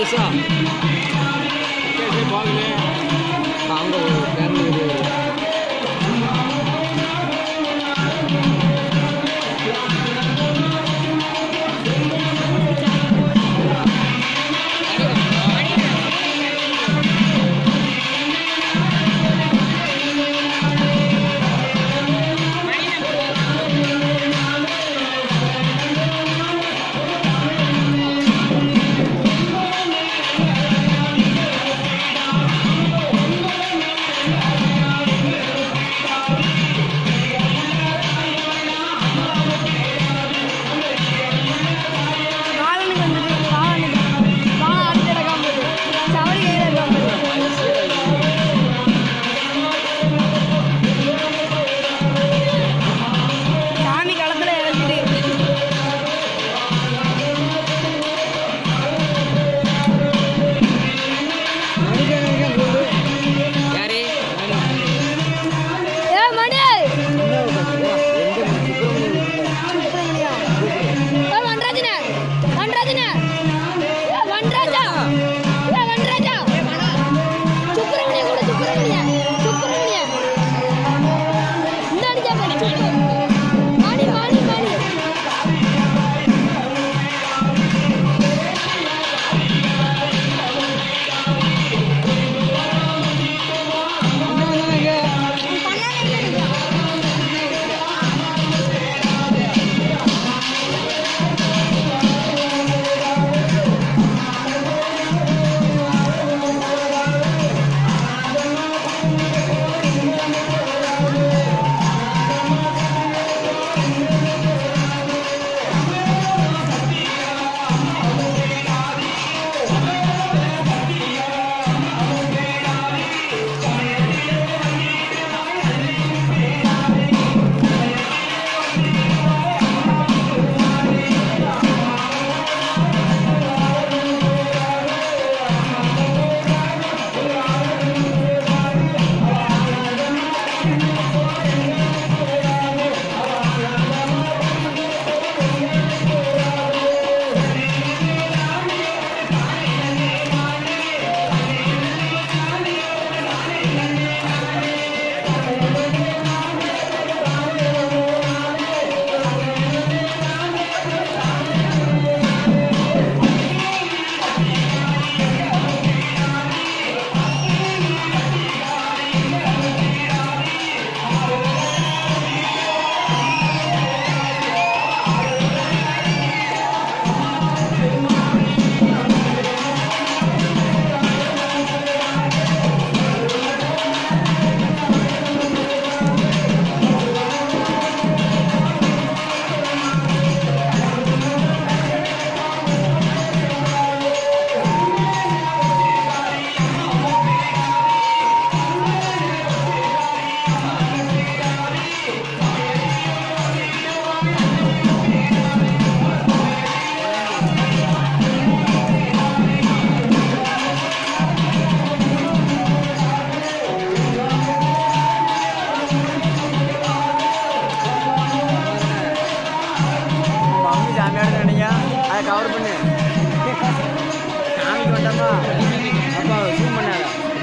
பெருசா பாக்கல அங்கே ஒரு பேருந்து காலனுக்கு வந்துட்டு காலனுக்கு காலம் அடுத்த இடக்காம சவரி கையில் இருக்காம சாமி களத்துல இறங்கிட்டு யாரு ஏ மணி சுப்பிரமணியா ஏ வன்ராஜனே வன்ராஜனே ஏ வன்ராஜா ஏ வன்ராஜா சுப்பிரமணியா கூட சுப்பிரமணியா சுப்பிரமணியா இந்த அடிச்சா பாரு சுப்பு மாடி மாடி மாடி மம்மி சாமியார் நினைங்க அதை கவர் பண்ணு சாமிக்கு வந்தாமா அப்பா ஜூம் பண்ணாத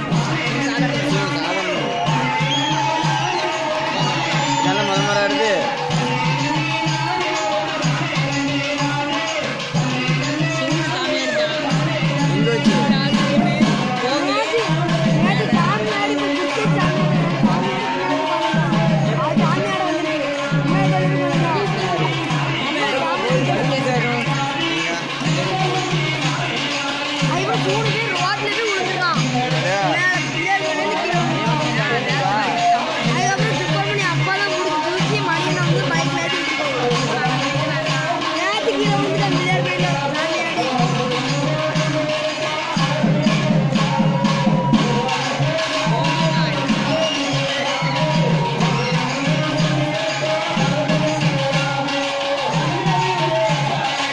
நல்ல மத மரம் வருது இங்க வச்சு நேத்து நேத்து சாமி ஆடி போய் குத்தி சாமி ஆ சாமியாட வந்துருக்கு முன்னாடி ஐயோ மூணு பேர் ரோட்ல இருந்து விழுந்துருக்கான் மேல பிள்ளைகள் விழுந்து கீழே விழுந்துருக்கான். அதுக்கப்புறம் சுப்பிரமணி அப்பா தான் பிடிச்சி தூக்கி மணியனை வந்து பைக்ல ஏற்றி நேற்று கீழே விழுந்துட்டான் பிள்ளையார் கோயில்ல சாமியாடி ஆ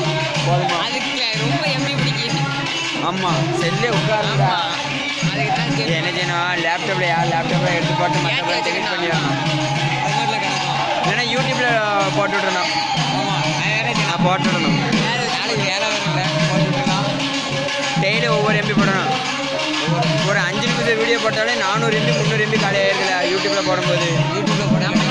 போதுமா அதுக்கு ரொம்ப எம்பி பிடிக்கும் ஆமாம் செல்லே உட்காருடா ஆமா அதுக்கு தான் இது சரி என்ன செய்யணும் லேப்டாப்ல யார் லேப்டாப்ல எடுத்து போட்டு மற்ற டெலிட் பண்ணிடணும் அது மாதிரில கிடக்கும் இல்லைன்னா யூடியூப்ல போட்டு விடணும் ஆமா அது வேற சரி. நான் போட்டு விடணும் வேற நாளைக்கு வேலை வரும்ல போட்டு விட்டுலாம் டெய்லி ஒவ்வொரு எம்பி போடணும் ஒரு அஞ்சு நிமிஷம் வீடியோ போட்டாலே நானூறு எம்பி முந்நூறு எம்பி காலி ஆயிருக்குல்ல யூடியூப்ல போடும்போது யூடியூப்ல போடாம